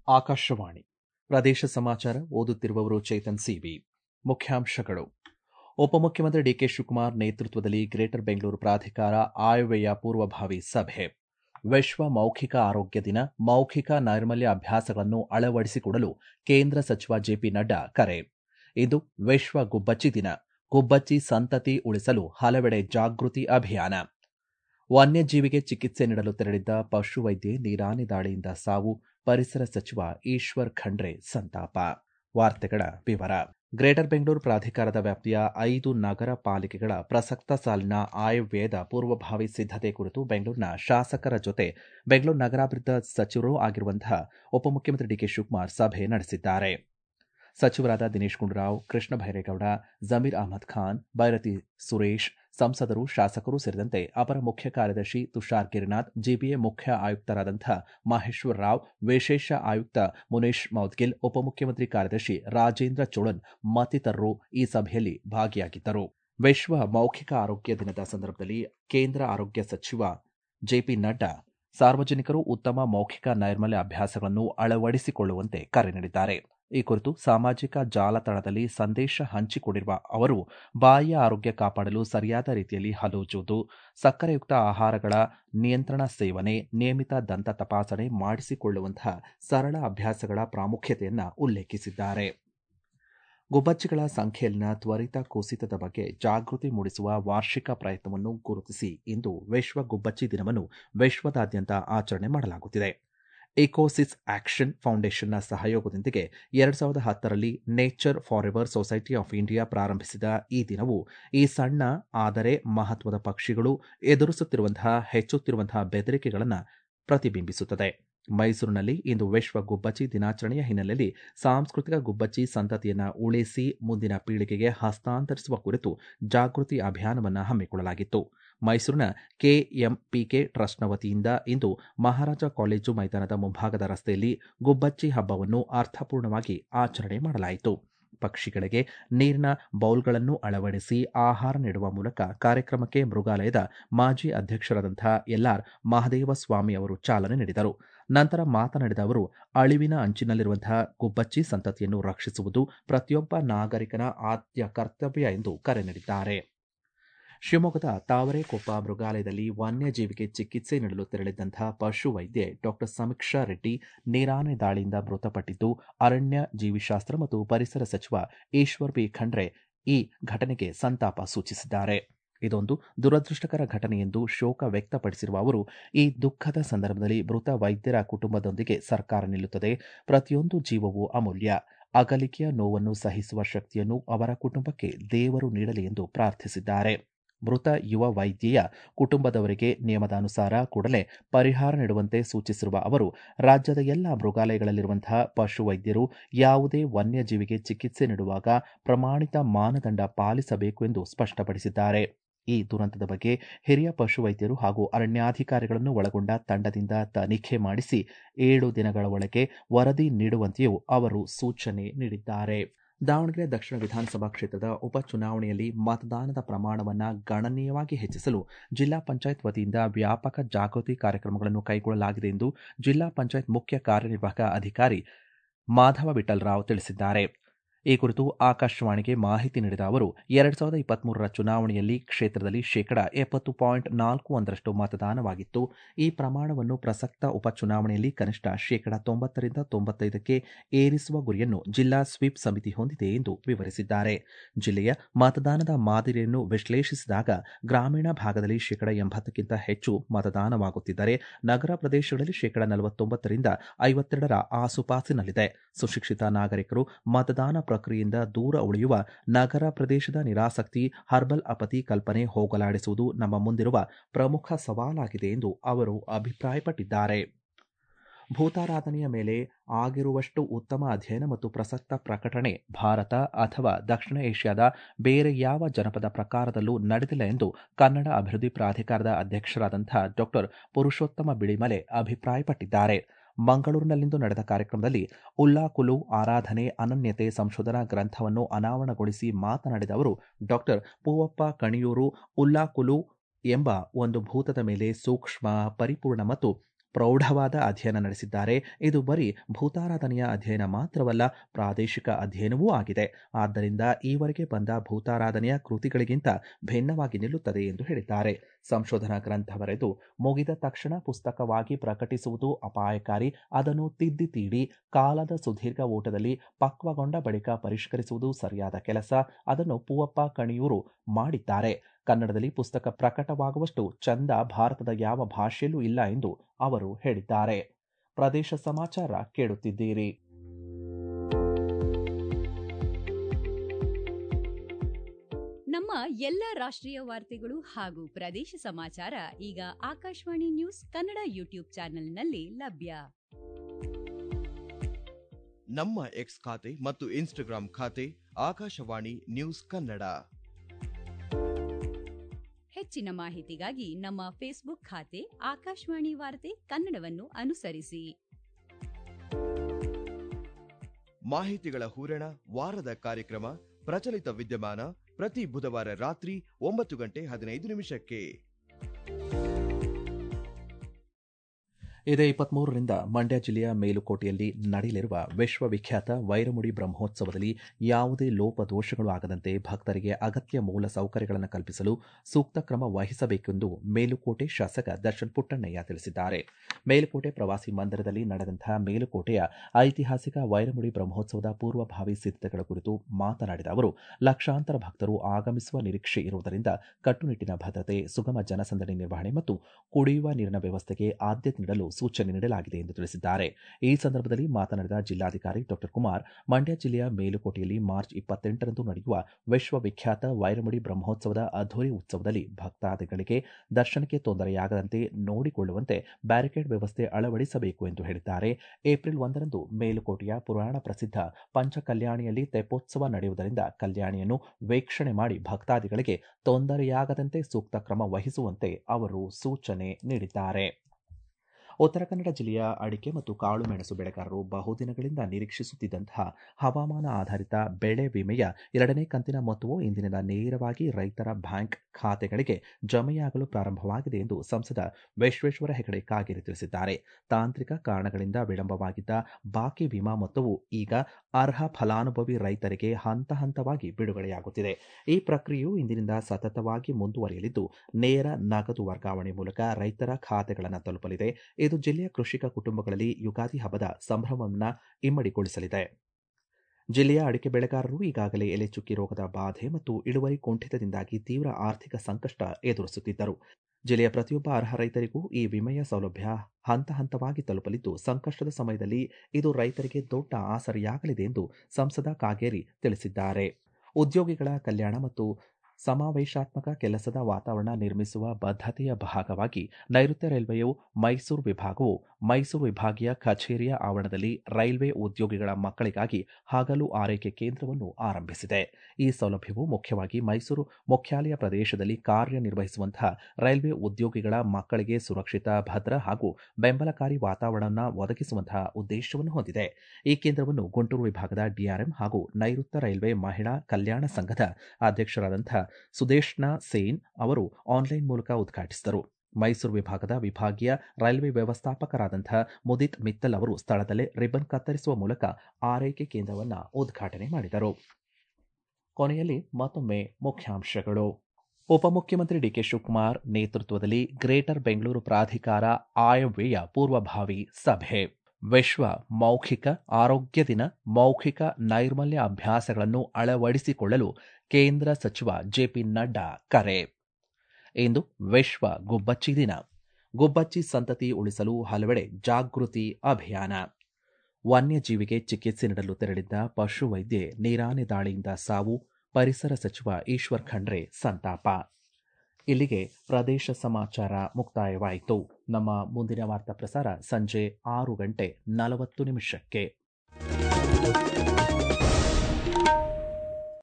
ಆಕಾಶವಾಣಿ ಪ್ರದೇಶ ಸಮಾಚಾರ ಓದುತ್ತಿರುವವರು ಚೇತನ್ ಸಿವಿ ಮುಖ್ಯಾಂಶಗಳು ಉಪಮುಖ್ಯಮಂತ್ರಿ ಡಿಕೆ ಶಿವಕುಮಾರ್ ನೇತೃತ್ವದಲ್ಲಿ ಗ್ರೇಟರ್ ಬೆಂಗಳೂರು ಪ್ರಾಧಿಕಾರ ಆಯವ್ಯಯ ಪೂರ್ವಭಾವಿ ಸಭೆ ವಿಶ್ವ ಮೌಖಿಕ ಆರೋಗ್ಯ ದಿನ ಮೌಖಿಕ ನೈರ್ಮಲ್ಯ ಅಭ್ಯಾಸಗಳನ್ನು ಅಳವಡಿಸಿಕೊಡಲು ಕೇಂದ್ರ ಸಚಿವ ಜೆಪಿ ನಡ್ಡಾ ಕರೆ ಇದು ವಿಶ್ವ ಗುಬ್ಬಚ್ಚಿ ದಿನ ಗುಬ್ಬಚ್ಚಿ ಸಂತತಿ ಉಳಿಸಲು ಹಲವೆಡೆ ಜಾಗೃತಿ ಅಭಿಯಾನ ವನ್ಯಜೀವಿಗೆ ಚಿಕಿತ್ಸೆ ನೀಡಲು ತೆರಳಿದ್ದ ಪಶುವೈದ್ಯೆ ನೀರಾನೆ ದಾಳಿಯಿಂದ ಸಾವು ಪರಿಸರ ಸಚಿವ ಈಶ್ವರ್ ಖಂಡ್ರೆ ಸಂತಾಪ ವಾರ್ತೆಗಳ ವಿವರ ಗ್ರೇಟರ್ ಬೆಂಗಳೂರು ಪ್ರಾಧಿಕಾರದ ವ್ಯಾಪ್ತಿಯ ಐದು ನಗರ ಪಾಲಿಕೆಗಳ ಪ್ರಸಕ್ತ ಸಾಲಿನ ಆಯವ್ಯಯದ ಪೂರ್ವಭಾವಿ ಸಿದ್ದತೆ ಕುರಿತು ಬೆಂಗಳೂರಿನ ಶಾಸಕರ ಜೊತೆ ಬೆಂಗಳೂರು ನಗರಾಭಿವೃದ್ಧಿ ಸಚಿವರೂ ಆಗಿರುವಂತಹ ಉಪಮುಖ್ಯಮಂತ್ರಿ ಡಿಕೆ ಶಿವಕುಮಾರ್ ಸಭೆ ನಡೆಸಿದ್ದಾರೆ ಸಚಿವರಾದ ದಿನೇಶ್ ಗುಂಡೂರಾವ್ ಕೃಷ್ಣ ಭೈರೇಗೌಡ ಜಮೀರ್ ಅಹಮದ್ ಖಾನ್ ಬೈರತಿ ಸುರೇಶ್ ಸಂಸದರು ಶಾಸಕರು ಸೇರಿದಂತೆ ಅಪರ ಮುಖ್ಯ ಕಾರ್ಯದರ್ಶಿ ತುಷಾರ್ ಗಿರಿನಾಥ್ ಜಿಬಿಎ ಮುಖ್ಯ ಆಯುಕ್ತರಾದಂಥ ಮಹೇಶ್ವರ ರಾವ್ ವಿಶೇಷ ಆಯುಕ್ತ ಮುನೇಶ್ ಮೌದ್ಗಿಲ್ ಉಪಮುಖ್ಯಮಂತ್ರಿ ಕಾರ್ಯದರ್ಶಿ ರಾಜೇಂದ್ರ ಚೋಳನ್ ಮತ್ತಿತರರು ಈ ಸಭೆಯಲ್ಲಿ ಭಾಗಿಯಾಗಿದ್ದರು ವಿಶ್ವ ಮೌಖಿಕ ಆರೋಗ್ಯ ದಿನದ ಸಂದರ್ಭದಲ್ಲಿ ಕೇಂದ್ರ ಆರೋಗ್ಯ ಸಚಿವ ಜೆಪಿ ನಡ್ಡಾ ಸಾರ್ವಜನಿಕರು ಉತ್ತಮ ಮೌಖಿಕ ನೈರ್ಮಲ್ಯ ಅಭ್ಯಾಸಗಳನ್ನು ಅಳವಡಿಸಿಕೊಳ್ಳುವಂತೆ ಕರೆ ನೀಡಿದ್ದಾರೆ ಈ ಕುರಿತು ಸಾಮಾಜಿಕ ಜಾಲತಾಣದಲ್ಲಿ ಸಂದೇಶ ಹಂಚಿಕೊಂಡಿರುವ ಅವರು ಬಾಯಿಯ ಆರೋಗ್ಯ ಕಾಪಾಡಲು ಸರಿಯಾದ ರೀತಿಯಲ್ಲಿ ಹಲುಜುವುದು ಸಕ್ಕರೆಯುಕ್ತ ಆಹಾರಗಳ ನಿಯಂತ್ರಣ ಸೇವನೆ ನಿಯಮಿತ ದಂತ ತಪಾಸಣೆ ಮಾಡಿಸಿಕೊಳ್ಳುವಂತಹ ಸರಳ ಅಭ್ಯಾಸಗಳ ಪ್ರಾಮುಖ್ಯತೆಯನ್ನು ಉಲ್ಲೇಖಿಸಿದ್ದಾರೆ ಗುಬ್ಬಚ್ಚಿಗಳ ಸಂಖ್ಯೆಯಲ್ಲಿನ ತ್ವರಿತ ಕುಸಿತದ ಬಗ್ಗೆ ಜಾಗೃತಿ ಮೂಡಿಸುವ ವಾರ್ಷಿಕ ಪ್ರಯತ್ನವನ್ನು ಗುರುತಿಸಿ ಇಂದು ವಿಶ್ವ ಗುಬ್ಬಚ್ಚಿ ದಿನವನ್ನು ವಿಶ್ವದಾದ್ಯಂತ ಆಚರಣೆ ಮಾಡಲಾಗುತ್ತಿದೆ ಇಕೋಸಿಸ್ ಆಕ್ಷನ್ ಫೌಂಡೇಶನ್ನ ಸಹಯೋಗದೊಂದಿಗೆ ಎರಡ್ ಸಾವಿರದ ಹತ್ತರಲ್ಲಿ nature for ever society of India ಪ್ರಾರಂಭಿಸಿದ ಈ ದಿನವು ಈ ಸಣ್ಣ ಆದರೆ ಮಹತ್ವದ ಪಕ್ಷಿಗಳು ಎದುರಿಸುತ್ತಿರುವಂತಹ ಹೆಚ್ಚುತ್ತಿರುವಂತಹ ಬೆದರಿಕೆಗಳನ್ನು ಪ್ರತಿಬಿಂಬಿಸುತ್ತದೆ ಮೈಸೂರಿನಲ್ಲಿ ಇಂದು ವಿಶ್ವ ಗುಬ್ಬಚ್ಚಿ ದಿನಾಚರಣೆಯ ಹಿನ್ನೆಲೆಯಲ್ಲಿ ಸಾಂಸ್ಕೃತಿಕ ಗುಬ್ಬಚ್ಚಿ ಸಂತತಿಯನ್ನು ಉಳಿಸಿ ಮುಂದಿನ ಪೀಳಿಗೆಗೆ ಹಸ್ತಾಂತರಿಸುವ ಕುರಿತು ಜಾಗೃತಿ ಅಭಿಯಾನವನ್ನು ಹಮ್ಮಿಕೊಳ್ಳಲಾಗಿತ್ತು ಮೈಸೂರಿನ ಕೆಎಂಪಿಕೆ ಟ್ರಸ್ಟ್ನ ವತಿಯಿಂದ ಇಂದು ಮಹಾರಾಜ ಕಾಲೇಜು ಮೈದಾನದ ಮುಂಭಾಗದ ರಸ್ತೆಯಲ್ಲಿ ಗುಬ್ಬಚ್ಚಿ ಹಬ್ಬವನ್ನು ಅರ್ಥಪೂರ್ಣವಾಗಿ ಆಚರಣೆ ಮಾಡಲಾಯಿತು ಪಕ್ಷಿಗಳಿಗೆ ನೀರಿನ ಬೌಲ್ಗಳನ್ನು ಅಳವಡಿಸಿ ಆಹಾರ ನೀಡುವ ಮೂಲಕ ಕಾರ್ಯಕ್ರಮಕ್ಕೆ ಮೃಗಾಲಯದ ಮಾಜಿ ಅಧ್ಯಕ್ಷರಾದಂತಹ ಎಲ್ಆರ್ ಮಹದೇವ ಸ್ವಾಮಿ ಅವರು ಚಾಲನೆ ನೀಡಿದರು ನಂತರ ಮಾತನಾಡಿದ ಅವರು ಅಳಿವಿನ ಅಂಚಿನಲ್ಲಿರುವಂತಹ ಗುಬ್ಬಚ್ಚಿ ಸಂತತಿಯನ್ನು ರಕ್ಷಿಸುವುದು ಪ್ರತಿಯೊಬ್ಬ ನಾಗರಿಕನ ಆದ್ಯ ಕರ್ತವ್ಯ ಎಂದು ಕರೆ ನೀಡಿದ್ದಾರೆ ಶಿವಮೊಗ್ಗದ ತಾವರೆಕೊಪ್ಪ ಮೃಗಾಲಯದಲ್ಲಿ ವನ್ಯಜೀವಿಗೆ ಚಿಕಿತ್ಸೆ ನೀಡಲು ತೆರಳಿದ್ದಂತಹ ಪಶು ವೈದ್ಯೆ ಡಾಕ್ಟರ್ ಸಮೀಕ್ಷಾ ರೆಡ್ಡಿ ನೀರಾನೆ ದಾಳಿಯಿಂದ ಮೃತಪಟ್ಟಿದ್ದು ಅರಣ್ಯ ಜೀವಿಶಾಸ್ತ್ರ ಮತ್ತು ಪರಿಸರ ಸಚಿವ ಈಶ್ವರ್ ಬಿ ಖಂಡ್ರೆ ಈ ಘಟನೆಗೆ ಸಂತಾಪ ಸೂಚಿಸಿದ್ದಾರೆ ಇದೊಂದು ದುರದೃಷ್ಟಕರ ಘಟನೆ ಎಂದು ಶೋಕ ವ್ಯಕ್ತಪಡಿಸಿರುವ ಅವರು ಈ ದುಃಖದ ಸಂದರ್ಭದಲ್ಲಿ ಮೃತ ವೈದ್ಯರ ಕುಟುಂಬದೊಂದಿಗೆ ಸರ್ಕಾರ ನಿಲ್ಲುತ್ತದೆ ಪ್ರತಿಯೊಂದು ಜೀವವೂ ಅಮೂಲ್ಯ ಅಗಲಿಕೆಯ ನೋವನ್ನು ಸಹಿಸುವ ಶಕ್ತಿಯನ್ನು ಅವರ ಕುಟುಂಬಕ್ಕೆ ದೇವರು ನೀಡಲಿ ಎಂದು ಪ್ರಾರ್ಥಿಸಿದ್ದಾರೆ ಮೃತ ಯುವ ವೈದ್ಯೆಯ ಕುಟುಂಬದವರಿಗೆ ನಿಯಮದಾನುಸಾರ ಕೂಡಲೇ ಪರಿಹಾರ ನೀಡುವಂತೆ ಸೂಚಿಸಿರುವ ಅವರು ರಾಜ್ಯದ ಎಲ್ಲ ಮೃಗಾಲಯಗಳಲ್ಲಿರುವಂತಹ ಪಶು ವೈದ್ಯರು ಯಾವುದೇ ವನ್ಯಜೀವಿಗೆ ಚಿಕಿತ್ಸೆ ನೀಡುವಾಗ ಪ್ರಮಾಣಿತ ಮಾನದಂಡ ಪಾಲಿಸಬೇಕು ಎಂದು ಸ್ಪಷ್ಟಪಡಿಸಿದ್ದಾರೆ ಈ ದುರಂತದ ಬಗ್ಗೆ ಹಿರಿಯ ಪಶುವೈದ್ಯರು ಹಾಗೂ ಅರಣ್ಯಾಧಿಕಾರಿಗಳನ್ನು ಒಳಗೊಂಡ ತಂಡದಿಂದ ತನಿಖೆ ಮಾಡಿಸಿ ಏಳು ದಿನಗಳ ಒಳಗೆ ವರದಿ ನೀಡುವಂತೆಯೂ ಅವರು ಸೂಚನೆ ನೀಡಿದ್ದಾರೆ ದಾವಣಗೆರೆ ದಕ್ಷಿಣ ವಿಧಾನಸಭಾ ಕ್ಷೇತ್ರದ ಉಪಚುನಾವಣೆಯಲ್ಲಿ ಮತದಾನದ ಪ್ರಮಾಣವನ್ನು ಗಣನೀಯವಾಗಿ ಹೆಚ್ಚಿಸಲು ಜಿಲ್ಲಾ ಪಂಚಾಯತ್ ವತಿಯಿಂದ ವ್ಯಾಪಕ ಜಾಗೃತಿ ಕಾರ್ಯಕ್ರಮಗಳನ್ನು ಕೈಗೊಳ್ಳಲಾಗಿದೆ ಎಂದು ಜಿಲ್ಲಾ ಪಂಚಾಯತ್ ಮುಖ್ಯ ಕಾರ್ಯನಿರ್ವಾಹಕ ಅಧಿಕಾರಿ ಮಾಧವ ವಿಠಲರಾವ್ ತಿಳಿಸಿದ್ದಾರೆ ಈ ಕುರಿತು ಆಕಾಶವಾಣಿಗೆ ಮಾಹಿತಿ ನೀಡಿದ ಅವರು ಎರಡ್ ಸಾವಿರದ ಇಪ್ಪತ್ಮೂರರ ಚುನಾವಣೆಯಲ್ಲಿ ಕ್ಷೇತ್ರದಲ್ಲಿ ಶೇಕಡ ಎಪ್ಪತ್ತು ಪಾಯಿಂಟ್ ನಾಲ್ಕು ಒಂದರಷ್ಟು ಮತದಾನವಾಗಿತ್ತು ಈ ಪ್ರಮಾಣವನ್ನು ಪ್ರಸಕ್ತ ಉಪಚುನಾವಣೆಯಲ್ಲಿ ಕನಿಷ್ಠ ಶೇಕಡ ತೊಂಬತ್ತರಿಂದ ತೊಂಬತ್ತೈದಕ್ಕೆ ಏರಿಸುವ ಗುರಿಯನ್ನು ಜಿಲ್ಲಾ ಸ್ವೀಪ್ ಸಮಿತಿ ಹೊಂದಿದೆ ಎಂದು ವಿವರಿಸಿದ್ದಾರೆ ಜಿಲ್ಲೆಯ ಮತದಾನದ ಮಾದರಿಯನ್ನು ವಿಶ್ಲೇಷಿಸಿದಾಗ ಗ್ರಾಮೀಣ ಭಾಗದಲ್ಲಿ ಶೇಕಡ ಎಂಬತ್ತಕ್ಕಿಂತ ಹೆಚ್ಚು ಮತದಾನವಾಗುತ್ತಿದ್ದರೆ ನಗರ ಪ್ರದೇಶಗಳಲ್ಲಿ ಶೇಕಡ ನಲವತ್ತೊಂಬತ್ತರಿಂದ ಐವತ್ತೆರಡರ ಆಸುಪಾಸಿನಲ್ಲಿದೆ ಸುಶಿಕ್ಷಿತ ನಾಗರಿಕರು ಮತದಾನ ಪ್ರಕ್ರಿಯೆಯಿಂದ ದೂರ ಉಳಿಯುವ ನಗರ ಪ್ರದೇಶದ ನಿರಾಸಕ್ತಿ ಹರ್ಬಲ್ ಅಪತಿ ಕಲ್ಪನೆ ಹೋಗಲಾಡಿಸುವುದು ನಮ್ಮ ಮುಂದಿರುವ ಪ್ರಮುಖ ಸವಾಲಾಗಿದೆ ಎಂದು ಅವರು ಅಭಿಪ್ರಾಯಪಟ್ಟಿದ್ದಾರೆ ಭೂತಾರಾಧನೆಯ ಮೇಲೆ ಆಗಿರುವಷ್ಟು ಉತ್ತಮ ಅಧ್ಯಯನ ಮತ್ತು ಪ್ರಸಕ್ತ ಪ್ರಕಟಣೆ ಭಾರತ ಅಥವಾ ದಕ್ಷಿಣ ಏಷ್ಯಾದ ಬೇರೆ ಯಾವ ಜನಪದ ಪ್ರಕಾರದಲ್ಲೂ ನಡೆದಿಲ್ಲ ಎಂದು ಕನ್ನಡ ಅಭಿವೃದ್ಧಿ ಪ್ರಾಧಿಕಾರದ ಅಧ್ಯಕ್ಷರಾದಂತಹ ಡಾಕ್ಟರ್ ಪುರುಷೋತ್ತಮ ಬಿಳಿಮಲೆ ಅಭಿಪ್ರಾಯಪಟ್ಟಿದ್ದಾರೆ ಮಂಗಳೂರಿನಲ್ಲಿಂದು ನಡೆದ ಕಾರ್ಯಕ್ರಮದಲ್ಲಿ ಉಲ್ಲಾ ಕುಲು ಆರಾಧನೆ ಅನನ್ಯತೆ ಸಂಶೋಧನಾ ಗ್ರಂಥವನ್ನು ಅನಾವರಣಗೊಳಿಸಿ ಮಾತನಾಡಿದ ಅವರು ಡಾಕ್ಟರ್ ಪೂವಪ್ಪ ಕಣಿಯೂರು ಉಲ್ಲಾ ಕುಲು ಎಂಬ ಒಂದು ಭೂತದ ಮೇಲೆ ಸೂಕ್ಷ್ಮ ಪರಿಪೂರ್ಣ ಮತ್ತು ಪ್ರೌಢವಾದ ಅಧ್ಯಯನ ನಡೆಸಿದ್ದಾರೆ ಇದು ಬರೀ ಭೂತಾರಾಧನೆಯ ಅಧ್ಯಯನ ಮಾತ್ರವಲ್ಲ ಪ್ರಾದೇಶಿಕ ಅಧ್ಯಯನವೂ ಆಗಿದೆ ಆದ್ದರಿಂದ ಈವರೆಗೆ ಬಂದ ಭೂತಾರಾಧನೆಯ ಕೃತಿಗಳಿಗಿಂತ ಭಿನ್ನವಾಗಿ ನಿಲ್ಲುತ್ತದೆ ಎಂದು ಹೇಳಿದ್ದಾರೆ ಸಂಶೋಧನಾ ಗ್ರಂಥ ಬರೆದು ಮುಗಿದ ತಕ್ಷಣ ಪುಸ್ತಕವಾಗಿ ಪ್ರಕಟಿಸುವುದು ಅಪಾಯಕಾರಿ ಅದನ್ನು ತಿದ್ದಿ ತೀಡಿ ಕಾಲದ ಸುದೀರ್ಘ ಓಟದಲ್ಲಿ ಪಕ್ವಗೊಂಡ ಬಳಿಕ ಪರಿಷ್ಕರಿಸುವುದು ಸರಿಯಾದ ಕೆಲಸ ಅದನ್ನು ಪೂವಪ್ಪ ಕಣಿಯೂರು ಮಾಡಿದ್ದಾರೆ ಕನ್ನಡದಲ್ಲಿ ಪುಸ್ತಕ ಪ್ರಕಟವಾಗುವಷ್ಟು ಚಂದ ಭಾರತದ ಯಾವ ಭಾಷೆಯಲ್ಲೂ ಇಲ್ಲ ಎಂದು ಅವರು ಹೇಳಿದ್ದಾರೆ ಪ್ರದೇಶ ಸಮಾಚಾರ ಕೇಳುತ್ತಿದ್ದೀರಿ ನಮ್ಮ ಎಲ್ಲ ರಾಷ್ಟ್ರೀಯ ವಾರ್ತೆಗಳು ಹಾಗೂ ಪ್ರದೇಶ ಸಮಾಚಾರ ಈಗ ಆಕಾಶವಾಣಿ ನ್ಯೂಸ್ ಕನ್ನಡ ಯೂಟ್ಯೂಬ್ ಚಾನೆಲ್ನಲ್ಲಿ ಲಭ್ಯ ನಮ್ಮ ಎಕ್ಸ್ ಖಾತೆ ಮತ್ತು ಇನ್ಸ್ಟಾಗ್ರಾಂ ಖಾತೆ ಆಕಾಶವಾಣಿ ನ್ಯೂಸ್ ಕನ್ನಡ ಹೆಚ್ಚಿನ ಮಾಹಿತಿಗಾಗಿ ನಮ್ಮ ಫೇಸ್ಬುಕ್ ಖಾತೆ ಆಕಾಶವಾಣಿ ವಾರ್ತೆ ಕನ್ನಡವನ್ನು ಅನುಸರಿಸಿ ಮಾಹಿತಿಗಳ ಹೂರಣ ವಾರದ ಕಾರ್ಯಕ್ರಮ ಪ್ರಚಲಿತ ವಿದ್ಯಮಾನ ಪ್ರತಿ ಬುಧವಾರ ರಾತ್ರಿ ಒಂಬತ್ತು ಗಂಟೆ ಹದಿನೈದು ನಿಮಿಷಕ್ಕೆ ಇದೇ ಇಪ್ಪತ್ಮೂರರಿಂದ ಮಂಡ್ಯ ಜಿಲ್ಲೆಯ ಮೇಲುಕೋಟೆಯಲ್ಲಿ ನಡೆಯಲಿರುವ ವಿಶ್ವವಿಖ್ಯಾತ ವೈರಮುಡಿ ಬ್ರಹ್ಮೋತ್ಸವದಲ್ಲಿ ಯಾವುದೇ ಲೋಪದೋಷಗಳು ಆಗದಂತೆ ಭಕ್ತರಿಗೆ ಅಗತ್ಯ ಮೂಲ ಸೌಕರ್ಯಗಳನ್ನು ಕಲ್ಪಿಸಲು ಸೂಕ್ತ ಕ್ರಮ ವಹಿಸಬೇಕೆಂದು ಮೇಲುಕೋಟೆ ಶಾಸಕ ದರ್ಶನ್ ಪುಟ್ಟಣ್ಣಯ್ಯ ತಿಳಿಸಿದ್ದಾರೆ ಮೇಲುಕೋಟೆ ಪ್ರವಾಸಿ ಮಂದಿರದಲ್ಲಿ ನಡೆದಂತಹ ಮೇಲುಕೋಟೆಯ ಐತಿಹಾಸಿಕ ವೈರಮುಡಿ ಬ್ರಹ್ಮೋತ್ಸವದ ಪೂರ್ವಭಾವಿ ಸಿದ್ಧತೆಗಳ ಕುರಿತು ಮಾತನಾಡಿದ ಅವರು ಲಕ್ಷಾಂತರ ಭಕ್ತರು ಆಗಮಿಸುವ ನಿರೀಕ್ಷೆ ಇರುವುದರಿಂದ ಕಟ್ಟುನಿಟ್ಟಿನ ಭದ್ರತೆ ಸುಗಮ ಜನಸಂದಣಿ ನಿರ್ವಹಣೆ ಮತ್ತು ಕುಡಿಯುವ ನೀರಿನ ವ್ಯವಸ್ಥೆಗೆ ಆದ್ಯತೆ ನೀಡಲು ಸೂಚನೆ ನೀಡಲಾಗಿದೆ ಎಂದು ತಿಳಿಸಿದ್ದಾರೆ ಈ ಸಂದರ್ಭದಲ್ಲಿ ಮಾತನಾಡಿದ ಜಿಲ್ಲಾಧಿಕಾರಿ ಡಾಕ್ಟರ್ ಕುಮಾರ್ ಮಂಡ್ಯ ಜಿಲ್ಲೆಯ ಮೇಲುಕೋಟೆಯಲ್ಲಿ ಮಾರ್ಚ್ ಇಪ್ಪತ್ತೆಂಟರಂದು ನಡೆಯುವ ವಿಶ್ವವಿಖ್ಯಾತ ವೈರಮುಡಿ ಬ್ರಹ್ಮೋತ್ಸವದ ಅದ್ದೂರಿ ಉತ್ಸವದಲ್ಲಿ ಭಕ್ತಾದಿಗಳಿಗೆ ದರ್ಶನಕ್ಕೆ ತೊಂದರೆಯಾಗದಂತೆ ನೋಡಿಕೊಳ್ಳುವಂತೆ ಬ್ಯಾರಿಕೇಡ್ ವ್ಯವಸ್ಥೆ ಅಳವಡಿಸಬೇಕು ಎಂದು ಹೇಳಿದ್ದಾರೆ ಏಪ್ರಿಲ್ ಒಂದರಂದು ಮೇಲುಕೋಟೆಯ ಪುರಾಣ ಪ್ರಸಿದ್ಧ ಪಂಚಕಲ್ಯಾಣಿಯಲ್ಲಿ ತೆಪ್ಪೋತ್ಸವ ನಡೆಯುವುದರಿಂದ ಕಲ್ಯಾಣಿಯನ್ನು ವೀಕ್ಷಣೆ ಮಾಡಿ ಭಕ್ತಾದಿಗಳಿಗೆ ತೊಂದರೆಯಾಗದಂತೆ ಸೂಕ್ತ ಕ್ರಮ ವಹಿಸುವಂತೆ ಅವರು ಸೂಚನೆ ನೀಡಿದ್ದಾರೆ ಉತ್ತರ ಕನ್ನಡ ಜಿಲ್ಲೆಯ ಅಡಿಕೆ ಮತ್ತು ಕಾಳುಮೆಣಸು ಬೆಳೆಗಾರರು ಬಹುದಿನಗಳಿಂದ ನಿರೀಕ್ಷಿಸುತ್ತಿದ್ದಂತಹ ಹವಾಮಾನ ಆಧಾರಿತ ಬೆಳೆ ವಿಮೆಯ ಎರಡನೇ ಕಂತಿನ ಮೊತ್ತವು ಇಂದಿನಿಂದ ನೇರವಾಗಿ ರೈತರ ಬ್ಯಾಂಕ್ ಖಾತೆಗಳಿಗೆ ಜಮೆಯಾಗಲು ಪ್ರಾರಂಭವಾಗಿದೆ ಎಂದು ಸಂಸದ ವಿಶ್ವೇಶ್ವರ ಹೆಗಡೆ ಕಾಗೇರಿ ತಿಳಿಸಿದ್ದಾರೆ ತಾಂತ್ರಿಕ ಕಾರಣಗಳಿಂದ ವಿಳಂಬವಾಗಿದ್ದ ಬಾಕಿ ವಿಮಾ ಮೊತ್ತವು ಈಗ ಅರ್ಹ ಫಲಾನುಭವಿ ರೈತರಿಗೆ ಹಂತ ಹಂತವಾಗಿ ಬಿಡುಗಡೆಯಾಗುತ್ತಿದೆ ಈ ಪ್ರಕ್ರಿಯೆಯು ಇಂದಿನಿಂದ ಸತತವಾಗಿ ಮುಂದುವರಿಯಲಿದ್ದು ನೇರ ನಗದು ವರ್ಗಾವಣೆ ಮೂಲಕ ರೈತರ ಖಾತೆಗಳನ್ನು ತಲುಪಲಿದೆ ಇದು ಜಿಲ್ಲೆಯ ಕೃಷಿಕ ಕುಟುಂಬಗಳಲ್ಲಿ ಯುಗಾದಿ ಹಬ್ಬದ ಸಂಭ್ರಮವನ್ನು ಇಮ್ಮಡಿಗೊಳಿಸಲಿದೆ ಜಿಲ್ಲೆಯ ಅಡಿಕೆ ಬೆಳೆಗಾರರು ಈಗಾಗಲೇ ಎಲೆ ಚುಕ್ಕಿ ರೋಗದ ಬಾಧೆ ಮತ್ತು ಇಳುವರಿ ಕುಂಠಿತದಿಂದಾಗಿ ತೀವ್ರ ಆರ್ಥಿಕ ಸಂಕಷ್ಟ ಎದುರಿಸುತ್ತಿದ್ದರು ಜಿಲ್ಲೆಯ ಪ್ರತಿಯೊಬ್ಬ ಅರ್ಹ ರೈತರಿಗೂ ಈ ವಿಮೆಯ ಸೌಲಭ್ಯ ಹಂತ ಹಂತವಾಗಿ ತಲುಪಲಿದ್ದು ಸಂಕಷ್ಟದ ಸಮಯದಲ್ಲಿ ಇದು ರೈತರಿಗೆ ದೊಡ್ಡ ಆಸರೆಯಾಗಲಿದೆ ಎಂದು ಸಂಸದ ಕಾಗೇರಿ ತಿಳಿಸಿದ್ದಾರೆ ಉದ್ಯೋಗಿಗಳ ಕಲ್ಯಾಣ ಮತ್ತು ಸಮಾವೇಶಾತ್ಮಕ ಕೆಲಸದ ವಾತಾವರಣ ನಿರ್ಮಿಸುವ ಬದ್ಧತೆಯ ಭಾಗವಾಗಿ ನೈಋತ್ಯ ರೈಲ್ವೆಯು ಮೈಸೂರು ವಿಭಾಗವು ಮೈಸೂರು ವಿಭಾಗೀಯ ಕಚೇರಿಯ ಆವರಣದಲ್ಲಿ ರೈಲ್ವೆ ಉದ್ಯೋಗಿಗಳ ಮಕ್ಕಳಿಗಾಗಿ ಹಗಲು ಆರೈಕೆ ಕೇಂದ್ರವನ್ನು ಆರಂಭಿಸಿದೆ ಈ ಸೌಲಭ್ಯವು ಮುಖ್ಯವಾಗಿ ಮೈಸೂರು ಮುಖ್ಯಾಲಯ ಪ್ರದೇಶದಲ್ಲಿ ಕಾರ್ಯನಿರ್ವಹಿಸುವಂತಹ ರೈಲ್ವೆ ಉದ್ಯೋಗಿಗಳ ಮಕ್ಕಳಿಗೆ ಸುರಕ್ಷಿತ ಭದ್ರ ಹಾಗೂ ಬೆಂಬಲಕಾರಿ ವಾತಾವರಣವನ್ನು ಒದಗಿಸುವಂತಹ ಉದ್ದೇಶವನ್ನು ಹೊಂದಿದೆ ಈ ಕೇಂದ್ರವನ್ನು ಗುಂಟೂರು ವಿಭಾಗದ ಡಿಆರ್ಎಂ ಹಾಗೂ ನೈಋತ್ಯ ರೈಲ್ವೆ ಮಹಿಳಾ ಕಲ್ಯಾಣ ಸಂಘದ ಅಧ್ಯಕ್ಷರಾದಂತಹ ಸುದೇಶ್ನಾ ಸೇನ್ ಅವರು ಆನ್ಲೈನ್ ಮೂಲಕ ಉದ್ಘಾಟಿಸಿದರು ಮೈಸೂರು ವಿಭಾಗದ ವಿಭಾಗೀಯ ರೈಲ್ವೆ ವ್ಯವಸ್ಥಾಪಕರಾದಂತಹ ಮುದಿತ್ ಮಿತ್ತಲ್ ಅವರು ಸ್ಥಳದಲ್ಲೇ ರಿಬ್ಬನ್ ಕತ್ತರಿಸುವ ಮೂಲಕ ಆರೈಕೆ ಕೇಂದ್ರವನ್ನು ಉದ್ಘಾಟನೆ ಮಾಡಿದರು ಕೊನೆಯಲ್ಲಿ ಮತ್ತೊಮ್ಮೆ ಮುಖ್ಯಾಂಶಗಳು ಉಪಮುಖ್ಯಮಂತ್ರಿ ಡಿಕೆ ಶಿವಕುಮಾರ್ ನೇತೃತ್ವದಲ್ಲಿ ಗ್ರೇಟರ್ ಬೆಂಗಳೂರು ಪ್ರಾಧಿಕಾರ ಆಯವ್ಯಯ ಪೂರ್ವಭಾವಿ ಸಭೆ ವಿಶ್ವ ಮೌಖಿಕ ಆರೋಗ್ಯ ದಿನ ಮೌಖಿಕ ನೈರ್ಮಲ್ಯ ಅಭ್ಯಾಸಗಳನ್ನು ಅಳವಡಿಸಿಕೊಳ್ಳಲು ಕೇಂದ್ರ ಸಚಿವ ಜೆಪಿ ನಡ್ಡಾ ಕರೆ ಇಂದು ವಿಶ್ವ ಗುಬ್ಬಚ್ಚಿ ದಿನ ಗುಬ್ಬಚ್ಚಿ ಸಂತತಿ ಉಳಿಸಲು ಹಲವೆಡೆ ಜಾಗೃತಿ ಅಭಿಯಾನ ವನ್ಯಜೀವಿಗೆ ಚಿಕಿತ್ಸೆ ನೀಡಲು ತೆರಳಿದ್ದ ಪಶುವೈದ್ಯೆ ನೀರಾನೆ ದಾಳಿಯಿಂದ ಸಾವು ಪರಿಸರ ಸಚಿವ ಈಶ್ವರ್ ಖಂಡ್ರೆ ಸಂತಾಪ ಇಲ್ಲಿಗೆ ಪ್ರದೇಶ ಸಮಾಚಾರ ಮುಕ್ತಾಯವಾಯಿತು ನಮ್ಮ ಮುಂದಿನ ವಾರ್ತಾ ಪ್ರಸಾರ ಸಂಜೆ ಆರು ಗಂಟೆ ನಲವತ್ತು ನಿಮಿಷಕ್ಕೆ